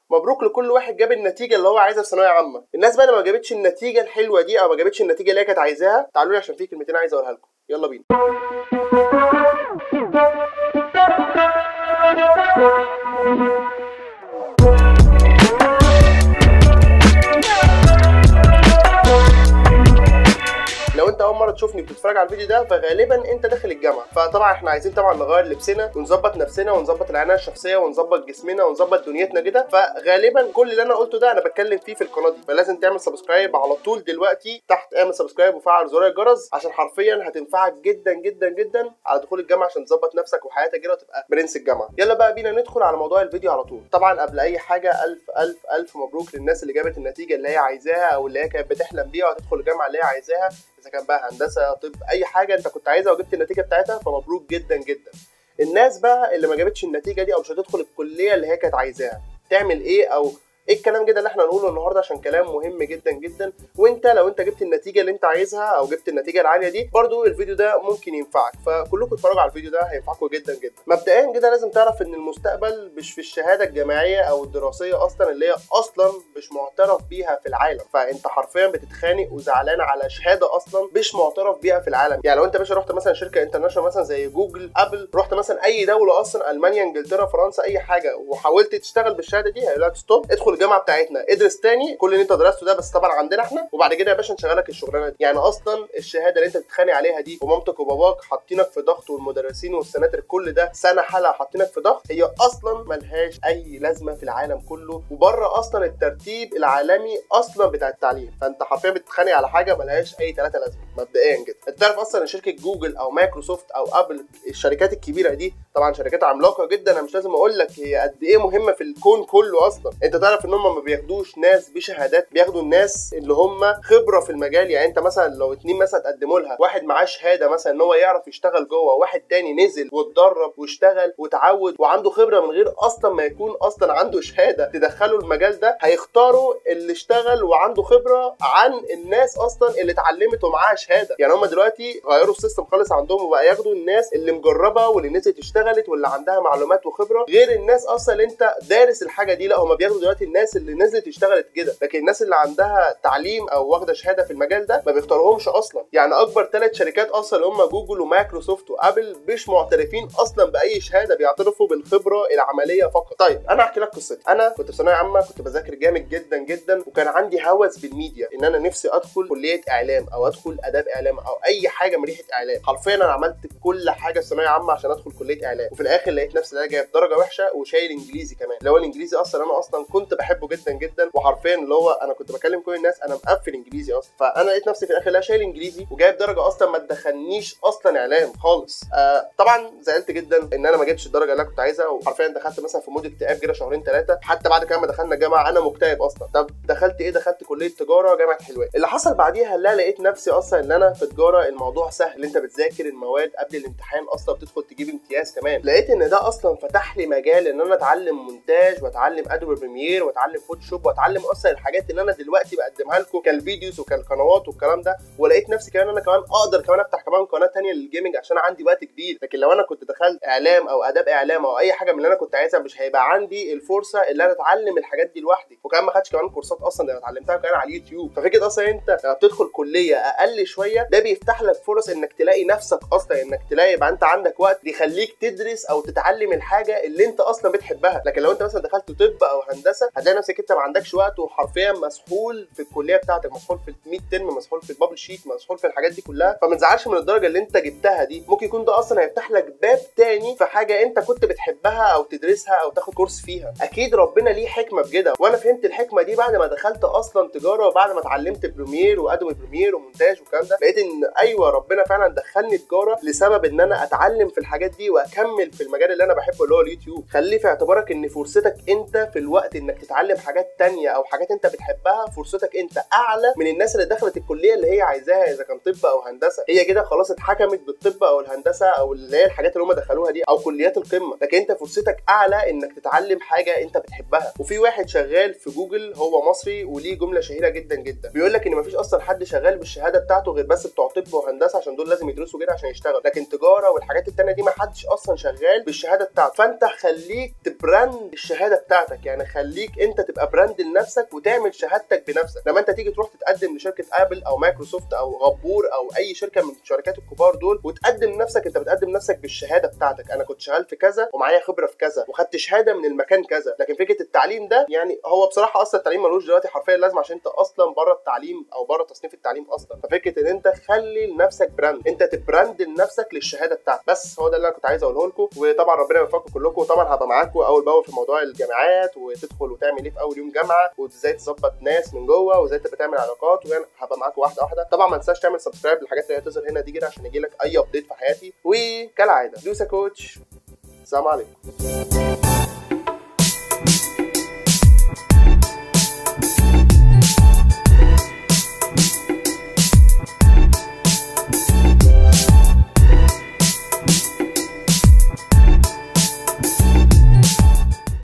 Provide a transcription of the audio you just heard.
مبروك لكل واحد جاب النتيجه اللي هو عايزها في ثانويه عامه الناس بقى اللي ما جابتش النتيجه الحلوه دي او ما جابتش النتيجه اللي هي كانت عايزاها تعالوا لي عشان في كلمتين عايز اقولها لكم يلا بينا لو انت اول مره تشوفني بتتفرج على الفيديو ده فغالبا انت داخل الجامعه فطبعا احنا عايزين طبعا نغير لبسنا ونظبط نفسنا ونظبط العنايه الشخصيه ونظبط جسمنا ونظبط دنيتنا كده فغالبا كل اللي انا قلته ده انا بتكلم فيه في القناه دي فلازم تعمل سبسكرايب على طول دلوقتي تحت اعمل سبسكرايب وفعل زرار الجرس عشان حرفيا هتنفعك جدا جدا جدا على دخول الجامعه عشان تظبط نفسك وحياتك كده وتبقى برنس الجامعه يلا بقى بينا ندخل على موضوع الفيديو على طول طبعا قبل اي حاجه الف الف الف مبروك للناس اللي جابت النتيجه اللي هي عايزاها او اللي هي كانت بتحلم بيها وهتدخل الجامعه اللي هي عايزاها اذا كان بقى هندسه طب اي حاجه انت كنت عايزها وجبت النتيجه بتاعتها فمبروك جدا جدا الناس بقى اللي ما جابتش النتيجه دي او مش هتدخل الكليه اللي هي كانت عايزاها تعمل ايه او ايه الكلام كده اللي احنا هنقوله النهارده عشان كلام مهم جدا جدا وانت لو انت جبت النتيجه اللي انت عايزها او جبت النتيجه العاليه دي برضو الفيديو ده ممكن ينفعك فكلكم اتفرجوا على الفيديو ده هينفعكم جدا جدا مبدئيا كده لازم تعرف ان المستقبل مش في الشهاده الجامعيه او الدراسيه اصلا اللي هي اصلا مش معترف بيها في العالم فانت حرفيا بتتخانق وزعلان على شهاده اصلا مش معترف بيها في العالم يعني لو انت باشا رحت مثلا شركه انترناشونال مثلا زي جوجل ابل رحت مثلا اي دوله اصلا المانيا انجلترا فرنسا اي حاجه وحاولت تشتغل بالشهاده دي هيقول لك ستوب ادخل الجامعه بتاعتنا ادرس تاني كل اللي انت درسته ده بس طبعا عندنا احنا وبعد كده يا باشا نشغلك الشغلانه دي يعني اصلا الشهاده اللي انت بتتخانق عليها دي ومامتك وباباك حاطينك في ضغط والمدرسين والسناتر كل ده سنه حلقه حاطينك في ضغط هي اصلا ملهاش اي لازمه في العالم كله وبره اصلا الترتيب العالمي اصلا بتاع التعليم فانت حرفيا بتتخانق على حاجه ملهاش اي ثلاثه لازمه مبدئيا كده انت تعرف اصلا ان شركه جوجل او مايكروسوفت او ابل الشركات الكبيره دي طبعا شركات عملاقه جدا انا مش لازم اقول لك هي قد ايه مهمه في الكون كله اصلا انت تعرف ان هم ما بياخدوش ناس بشهادات بياخدوا الناس اللي هم خبره في المجال يعني انت مثلا لو اتنين مثلا تقدموا لها واحد معاه شهاده مثلا ان هو يعرف يشتغل جوه واحد تاني نزل واتدرب واشتغل وتعود وعنده خبره من غير اصلا ما يكون اصلا عنده شهاده تدخله المجال ده هيختاروا اللي اشتغل وعنده خبره عن الناس اصلا اللي اتعلمت ومعاها شهاده يعني هم دلوقتي غيروا السيستم خالص عندهم وبقى ياخدوا الناس اللي مجربه واللي نزلت اشتغلت واللي عندها معلومات وخبره غير الناس اصلا اللي انت دارس الحاجه دي لا هم بياخدوا دلوقتي الناس اللي نزلت اشتغلت كده لكن الناس اللي عندها تعليم او واخده شهاده في المجال ده ما بيختاروهمش اصلا يعني اكبر ثلاث شركات اصلا اللي هم جوجل ومايكروسوفت وابل مش معترفين اصلا باي شهاده بيعترفوا بالخبره العمليه فقط طيب انا احكي لك قصتي انا كنت في ثانويه عامه كنت بذاكر جامد جدا جدا وكان عندي هوس بالميديا ان انا نفسي ادخل كليه اعلام او ادخل اداب اعلام او اي حاجه من ريحه اعلام حرفيا انا عملت كل حاجه في ثانويه عامه عشان ادخل كليه اعلام وفي الاخر لقيت نفسي ان انا جايب درجه وحشه وشايل انجليزي كمان اللي هو الانجليزي اصلا انا اصلا كنت بحبه جدا جدا وحرفيا اللي هو انا كنت بكلم كل الناس انا مقفل انجليزي اصلا فانا لقيت نفسي في الاخر لا شايل انجليزي وجايب درجه اصلا ما تدخلنيش اصلا اعلام خالص آه طبعا زعلت جدا ان انا ما جبتش الدرجه اللي انا كنت عايزها وحرفيا دخلت مثلا في مود اكتئاب كده شهرين ثلاثه حتى بعد كده ما دخلنا الجامعه انا مكتئب اصلا طب دخلت ايه دخلت كليه تجاره جامعه حلوان اللي حصل بعديها لا لقيت نفسي اصلا ان انا في تجاره الموضوع سهل انت بتذاكر المواد قبل الامتحان اصلا بتدخل تجيب امتياز كمان لقيت ان ده اصلا فتح لي مجال ان انا اتعلم مونتاج واتعلم ادوبي بريمير واتعلم فوتوشوب واتعلم اصلا الحاجات اللي انا دلوقتي بقدمها لكم كالفيديوز وكالقنوات والكلام ده ولقيت نفسي كمان انا كمان اقدر كمان افتح كمان قناه تانية للجيمنج عشان عندي وقت كبير لكن لو انا كنت دخلت اعلام او اداب اعلام او اي حاجه من اللي انا كنت عايزها مش هيبقى عندي الفرصه اللي انا اتعلم الحاجات دي لوحدي وكمان ما خدتش كمان كورسات اصلا ده انا اتعلمتها كمان على اليوتيوب ففكره اصلا انت لما بتدخل كليه اقل شويه ده بيفتح لك فرص انك تلاقي نفسك اصلا انك تلاقي يبقى انت عندك وقت يخليك تدرس او تتعلم الحاجه اللي انت اصلا بتحبها لكن لو انت مثلا دخلت طب او هندسه هتلاقي نفسك انت ما عندكش وقت وحرفيا مسحول في الكليه بتاعتك مسحول في الميد ترم مسحول في البابل شيت مسحول في الحاجات دي كلها فما تزعلش من الدرجه اللي انت جبتها دي ممكن يكون ده اصلا هيفتح لك باب تاني في حاجه انت كنت بتحبها او تدرسها او تاخد كورس فيها اكيد ربنا ليه حكمه في كده وانا فهمت الحكمه دي بعد ما دخلت اصلا تجاره وبعد ما اتعلمت بريمير وادوبي بريمير ومونتاج والكلام ده لقيت ان ايوه ربنا فعلا دخلني تجاره لسبب ان انا اتعلم في الحاجات دي واكمل في المجال اللي انا بحبه اللي هو اليوتيوب خلي في اعتبارك ان فرصتك انت في الوقت انك تتعلم حاجات تانية او حاجات انت بتحبها فرصتك انت اعلى من الناس اللي دخلت الكليه اللي هي عايزاها اذا كان طب او هندسه هي كده خلاص اتحكمت بالطب او الهندسه او اللي هي الحاجات اللي هم دخلوها دي او كليات القمه لكن انت فرصتك اعلى انك تتعلم حاجه انت بتحبها وفي واحد شغال في جوجل هو مصري وليه جمله شهيره جدا جدا بيقول لك ان مفيش اصلا حد شغال بالشهاده بتاعته غير بس بتوع طب وهندسه عشان دول لازم يدرسوا كده عشان يشتغل لكن تجاره والحاجات التانية دي ما حدش اصلا اصلا شغال بالشهاده بتاعته فانت خليك تبراند الشهاده بتاعتك يعني خليك انت تبقى براند لنفسك وتعمل شهادتك بنفسك لما انت تيجي تروح تتقدم لشركه ابل او مايكروسوفت او غبور او اي شركه من الشركات الكبار دول وتقدم نفسك انت بتقدم نفسك بالشهاده بتاعتك انا كنت شغال في كذا ومعايا خبره في كذا وخدت شهاده من المكان كذا لكن فكره التعليم ده يعني هو بصراحه اصلا التعليم ملوش دلوقتي حرفيا لازم عشان انت اصلا بره التعليم او بره تصنيف التعليم اصلا ففكره ان انت خلي لنفسك براند انت تبراند لنفسك للشهاده بتاعتك بس هو ده اللي انا كنت عايز اقوله لكم وطبعا ربنا يوفقكم كلكم وطبعا هبقى معاكم اول باول في موضوع الجامعات وتدخل وتعمل ايه في اول يوم جامعه وازاي تظبط ناس من جوه وازاي تبقى تعمل علاقات وانا هبقى معاكم واحده واحده طبعا ما تنساش تعمل سبسكرايب للحاجات اللي هتظهر هنا دي كده عشان يجي لك اي ابديت في حياتي وكالعاده دوسا كوتش السلام عليكم